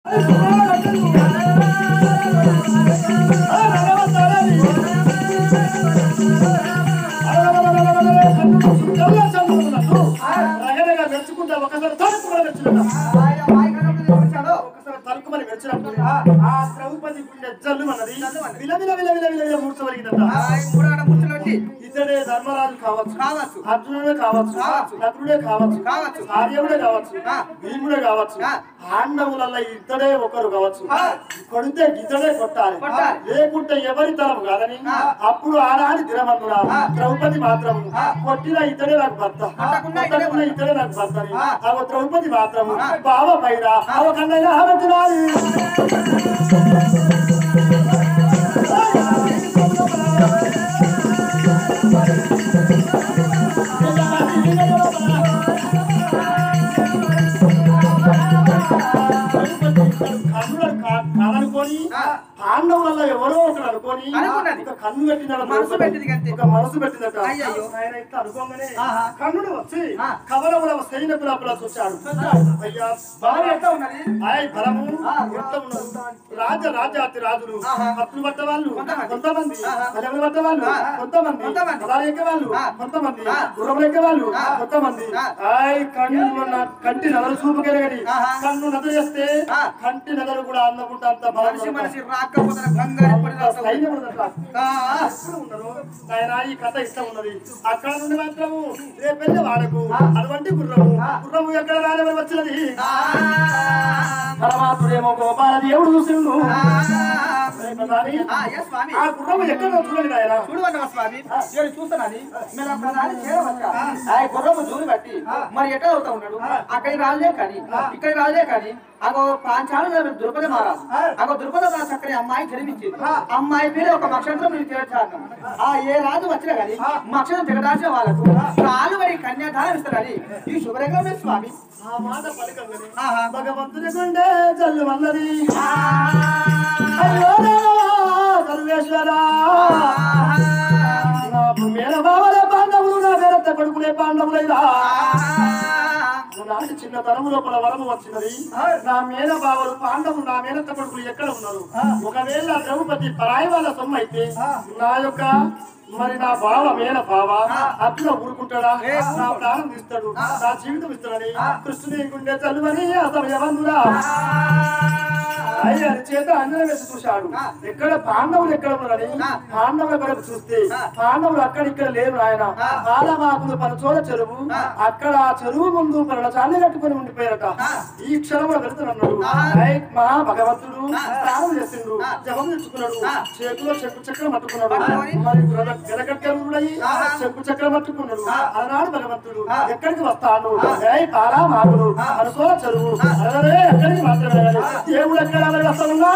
మెచ్చుకుంటా ఒకసారి తలుపు కూడా మెచ్చుకుంటా ఆయన మాయకన్నప్పుడు తీసుకొచ్చాడు. ఒకసారి తలుపుమని మెచ్చినప్పుడు ఆ ద్రౌపది గుండె జల్లు అన్నది విల విల విల విల విల విల మూర్చవలిగిందట ఆయన మూడాడ ముచ్చలు పెట్టి ఇతడే ధర్మరాజు కావచ్చు కావచ్చు. అర్జునుడే కావచ్చు కావచ్చు. నకులుడే కావచ్చు కావచ్చు. ఆర్యముడే కావచ్చు ఆ. భీముడే కావచ్చు ఆ. పాండవులలో ఇద్దడే ఒకరు కావచ్చు ఆ. కొడితే గిద్దడే కొట్టాలి కొట్టాలి. లేకుంటే ఎవరి తరం కాదని ఆ. అప్పుడు ఆనాడి దినమందున ఆ. ద్రౌపది మాత్రం ఆ. కొట్టిన ఇతడే నాకు భర్త కొట్టకుండా ఇతడే కొట్టకుండా ఇతడే నాకు భర్త అని ఆ. ఆ ద్రౌపది మాత్రం ఆ. బావ పైన అవకన్నైనా ఆమె కన్నులను కా- కాదనుకొని ఆ. పాండవులలో ఎవరో ఒకడు అనుకొని అనుకున్నది. ఒక కన్ను పెట్టిందట మనసు ద్రౌపది. పెట్టింది అంతే. ఒక మనసు పెట్టిందట అయ్యయ్యో. ఆయన ఇట్లా అనుకోగానే ఆహా. కన్నుడు వచ్చి ఆ. కవలముల సైనికుల పిల్లలు వచ్చాడు అయ్యా భార్య ఎట్లా ఉన్నది ఆయ్ బలము ఆ. ఎట్లా ఉన్నది రాజ రాజాతి రాజులు ఆహా. కత్తులు పట్ట వాళ్ళు కొంతమంది. కొంతమంది ఆహా. బలములు పట్ట వాళ్ళు ఆ. కొంతమంది కొంతమంది. రథాలు ఎక్కే వాళ్ళు ఆ. కొంతమంది ఆ. గుర్రములు ఎక్కే వాళ్ళు ఆ. కొంతమంది ఆ. ఆయ్ కన్ను నా- కంటి నదరు చూపుకెరగని ఆహా. కన్ను నదరు చేస్తే ఆ. కంటి నదరు కూడా అందకుంటే అంత బలం మనిషి మనిషి రాకపోతే బంగారు పడి రాస్తావు. సైన్యం ఉన్నదట. ఆ, ఎప్పుడు ఉన్నారు? నాయనా ఈ కథ ఇష్టం ఉన్నది అక్కడ నుండి మాత్రము రేపెళ్ళి వాడకు అటువంటి గుర్రము గుర్రము ఎక్కడ రాలేవని వచ్చినది ఆ, పరమాత్ముడేమో గోపాల దేవుడు చూసిండు ఆ, రే ప్రధాని, ఆ, ఏ స్వామి ఆ గుర్రము ఎక్కడ చూడండి నాయన చూడవన్నవా స్వామి నేను చూస్తానని మేము ప్రధాని చేరవచ్చా ఆ గుర్రము దూరి బట్టి మరి ఎట్లా అవుతా ఉన్నాడు అక్కడికి రాలే కానీ ఇక్కడికి రాలే కానీ అగో పాంచాలు ద్రుపద మహారాజు అగో ద్రుపద మహారాజు చక్కని అమ్మాయి జన్మించింది అమ్మాయి పేరు ఒక నక్షత్రం నేను తీర్చాను ఆ ఏ రాజు వచ్చినా కానీ నక్షత్రం తిరగాల్సిన వాళ్ళకు కాలు మరి కన్యాదానం ఇస్తారని ఈ శుభరేఖ స్వామి ఆ మాట పలకంగానే ఆహా. భగవంతుని గుండె జల్లు వల్లది అయ్యో రామా, సర్వేశ్వరా నా మేన బావలే పాండవులు నా వేరత్త కొడుకులే పాండవులైరా నాటి చిన్న తరము లోపల వరము వచ్చినది నా మేన బావలు పాండవులు నా మేనత్త కొడుకులు ఎక్కడ ఉన్నారు ఒకవేళ ద్రౌపది పరాయి వాళ్ళ సొమ్ము అయితే నా యొక్క మరి నా బావ మేన బావ అట్లా ఊరుకుంటాడా నా ప్రాణం ఇస్తాడు నా జీవితం ఇస్తాడని కృష్ణుని గుండె చల్లువని అసమయవంతుడా అయ్యారు చేత అంజన వేసి చూశాడు ఎక్కడ పాండవులు ఎక్కడ ఉన్నారని పాండవుల కొరకు చూస్తే పాండవులు అక్కడ ఇక్కడ లేరు ఆయన పాలమాకులు పరచోల చెరువు అక్కడ ఆ చెరువు ముందు పరణ చాలి కట్టుకొని ఉండిపోయారట ఈ క్షణంలో వెళ్తున్నాడు మా భగవంతుడు స్నానం చేసిండు జపం తెచ్చుకున్నాడు చేతిలో చెక్కు చక్రం పట్టుకున్నాడు మరి వెనకట్టెరుడయి చెక్కు చక్రం పట్టుకున్నాడు అలనాడు భగవంతుడు ఎక్కడికి వస్తాడు ఏయ్ పాలా మాకులు పరచోల చెరువు అలరే ఎక్కడికి మాత్రమే కానీ దేవుడు ఎక్కడ మరి వస్తున్నా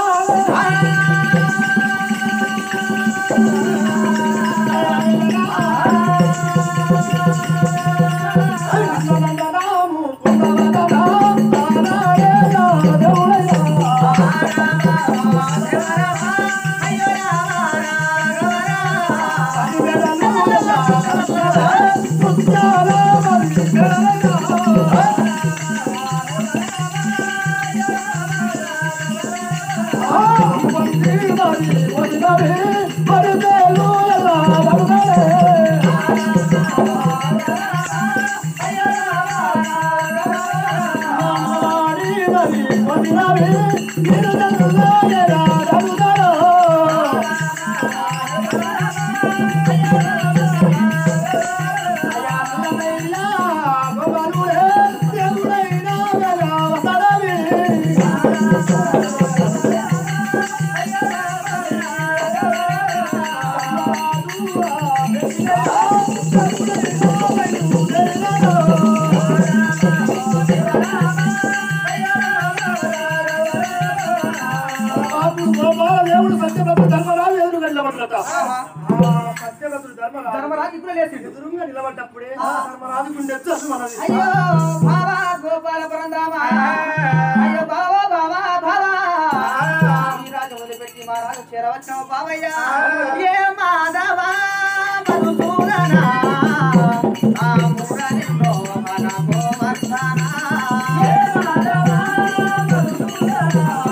దేవుడు సత్యవ్రతుడు ధర్మరాజు ఎదురు నిలబడ్డట సత్యవ్రతుడు ధర్మరాజు ధర్మరాజు ఇప్పుడు లేచిండు ఎదురుగా నిలబడ్డప్పుడే ధర్మరాజు గుండె వచ్చి మనది అయ్యో బావా గోపాలపురం రామ అయ్యో బావా బావా బావా ఈ రాజు వదిలిపెట్టి మా రాజు చేరవచ్చావు బావయ్య ఏ మాధవా మధుసూదనా ఆ మురళిలో మన గోవర్ధనా ఏ మాధవా మధుసూదనా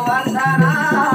గోవర్ధన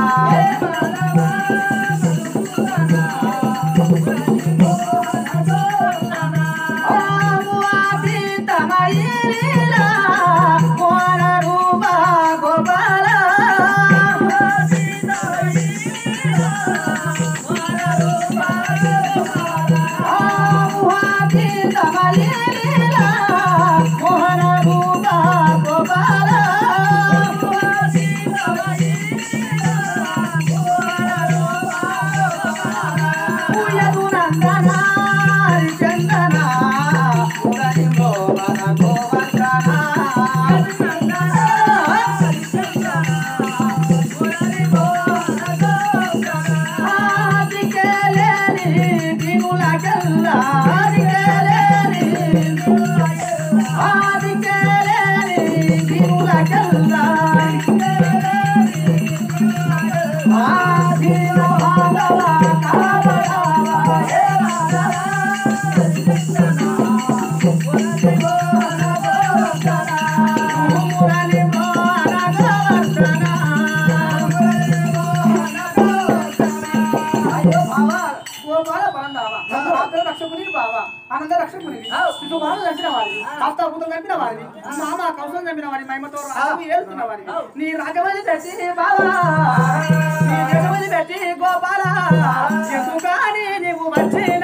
అయ్యో బావా గోపాల పరందావా ఆంధ్ర రక్షకుని బావా ఆనంద రక్షకుని శిశుబాలు చంపిన వాడివి హస్తాభూతం చంపిన వాడివి మామ కౌశలం చంపిన వాడి మహిమతో రాజు ఏలుతున్న వాడివి నీ రాజమది పెట్టి బావా నీ జగమది పెట్టి గోపాల ఎందుకు కానీ నీవు వచ్చిన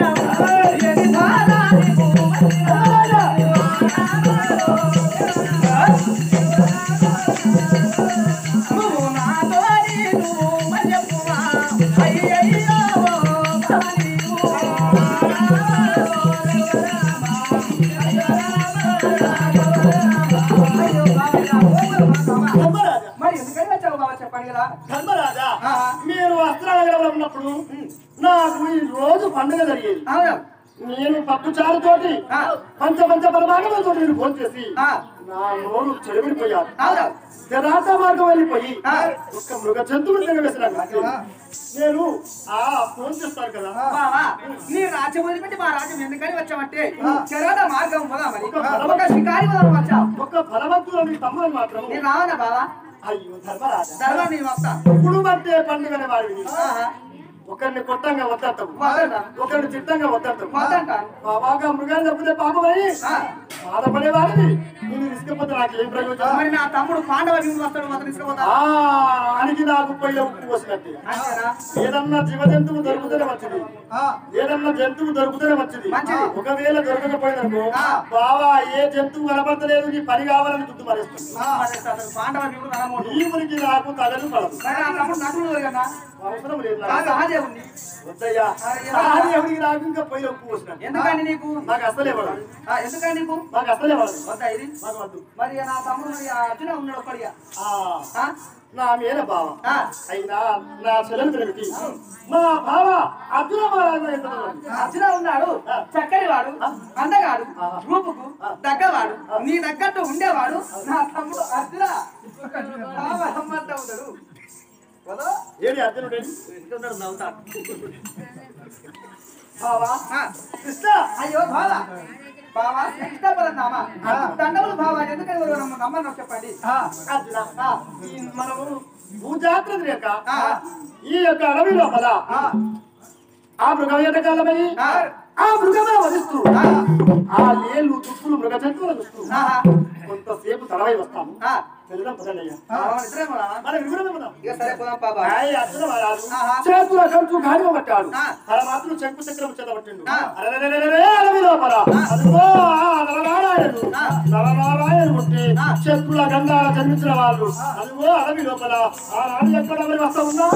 నువ్వు నాతో నువ్వు మల్లెపువ్వా అయ్యయ్యో ధర్మరాజా మరి ఎందుకని వచ్చావు బాబా చెప్పండి కదా ధర్మరాజా ఆ. మీరు వస్త్రానగరంలో ఉన్నప్పుడు నాకు ఈ రోజు పండుగ జరిగేది అవునా నేను పప్పు చారుతోటి ఆ. పంచ పంచ పరమాగంతో నేను ఫోన్ చేసి ఆ. నా నోరు చెడవిడిపోయాను అవునా జరాట మార్గం వెళ్ళిపోయి ఆ. ఒక్క మృగ జంతువుని తినవేసినాను నేను ఆ ఫోన్ చేస్తాను కదా బావా నీ రాజ్యం వదిలిపెట్టి మా రాజ్యం ఎందుకని వచ్చామంటే చెరవన మార్గం పోదా మరి ఒక ఒక షికారి పోదాం వచ్చావు ఒక్క బలవంతులు మీ తమ్ముడు మాత్రం నేను రావనా బావా అయ్యో ధర్మరాజా ధర్మం నేను వస్తా ఇప్పుడు బట్టే పండుగనే వాడివి ఆహా. ఒకరిని కొట్టంగా వద్దటం వద్దంట. ఒకరిని చిత్తంగా వద్దటం వద్దంటాను. బాబాగా మృగాలు తప్పితే పాపమని ఆ. బాధపడేవాడిని నేను తీసుకపోతే నాకు ఏం ప్రయోజనం మరి నా తమ్ముడు పాండవ భీముడు వస్తాడు అతను తీసుకుపోతా ఆ అడిగి నాకు పొయ్యి ఉప్పు పోసినట్టే అంతేనా ఏదన్నా జీవ జంతువు దొరుకుతేనే మంచిది ఏదన్నా జంతువు దొరుకుతేనే మంచిది మంచిది. ఒకవేళ దొరకకపోయిననుకో ఆ. బావా ఏ జంతువు కనబడతలేదు నీ పని కావాలని దుడ్డు మరేస్తుంది మరి అతను పాండవ భీముడు రణమోడు ఈ మురికి నాకు తగదు పడదు మరి నా తమ్ముడు నటుడు కదా అవసరం లేదు కాదు నాకు. సహదేవుణ్ణి వద్దయ్యా అరే, సహదేవుడికి నాకు ఇంకా పొయ్యి ఉప్పు పోసినట్టు ఎందుకని నీకు నాకు అసలే పడదు ఆ, ఎందుకని నీకు నాకు అసలే పడదు వద్దా ఇది నాకు వద్దు మరి నా తమ్ముడు మరి ఆ అర్జున ఉన్నాడు ఒక్కడిగా ఆ, ఆ? నా మీద బావ ఆ. అయినా నా చెల్లెలు తెలివికి మా బావ అర్జున మహారాజు ఎంత ఉన్నది? అర్జున ఉన్నాడు చక్కని వాడు అందగాడు ఆహా. రూపుకు తగ్గవాడు నీ తగ్గట్టు ఉండేవాడు నా తమ్ముడు అర్జున అమ్మంట ఉన్నాడు కదా? ఏడి అర్జునుడు ఏడి? ఉన్నాడు, నవ్వుతాడు. బావా ఆ, కృష్ణ అయ్యో బావా బావా కృష్ణపరం నామా దండములు బావా ఎందుకని ఎవరు నమ్మ- నమ్మను చెప్పండి అర్జున ఆ, ఈ మనము భూజాత్ర యొక్క ఆ. ఈ యొక్క అడవి లోపల ఆ, ఆ మృగం ఎటకాలమై ఆ. ఆ మృగమే వధిస్తూ ఆ లేళ్ళు తుప్పులు మృగ జంతువులను చూస్తూ ఆహా. కొంతసేపు తడవై వస్తాము ఆ, వెళ్దాం పదండి అవును, ఇద్దరేమో రావా? మనం విగుడమే ఉన్నాం ఇక సరే పోదాం బాబా ఆయ్ అర్జున మహారాజు ఆహా. చేతుల కంచు గాడివ పట్టాడు ఆ. తన మాత్రం శంకు చక్రం చేతబట్టిండు ఆ. అరెరెరెరెరె అడవి లోపల అదిగో ఆ నరనారాయణుడు ఆ. నరనారాయణుడు ఉంటే ఆ. శత్రుల గంధాల జన్మించిన వాళ్ళు అదిగో అడవి లోపల ఆ రాణి ఎక్కడ మరి వస్తా ఉన్నా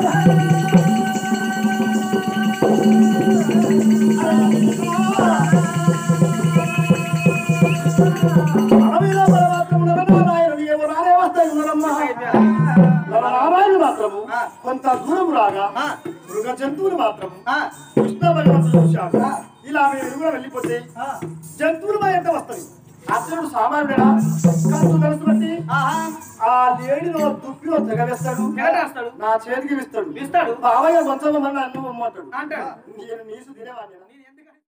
అడవి లోపల మాత్రం నరనారాయణుడు ఏమో రానే వస్తాయి ఉన్నారమ్మా నరనారాయణుడు మాత్రము ఆ. కొంత దూరం రాగా ఆ. మృగ జంతువులు మాత్రము ఆ, కృష్ణ భగవంతుడు చూశాడు ఇలా మేము ఎరుగున వెళ్ళిపోతే జంతువులు మా ఎంత వస్తాయి అర్జునుడు సామాన్యుడా కంచు తెలుసు బట్టి ఆహా. ఆ లేడిలో దుప్పిలో తెగవేస్తాడు ఎగటేస్తాడు. నా చేతికి ఇస్తాడు ఇస్తాడు. బావయ్య కొంచెం నన్ను అన్ను అమ్మంటాడు అంటాడు నేను నీసు తినేవాడిని నేను ఎందుకు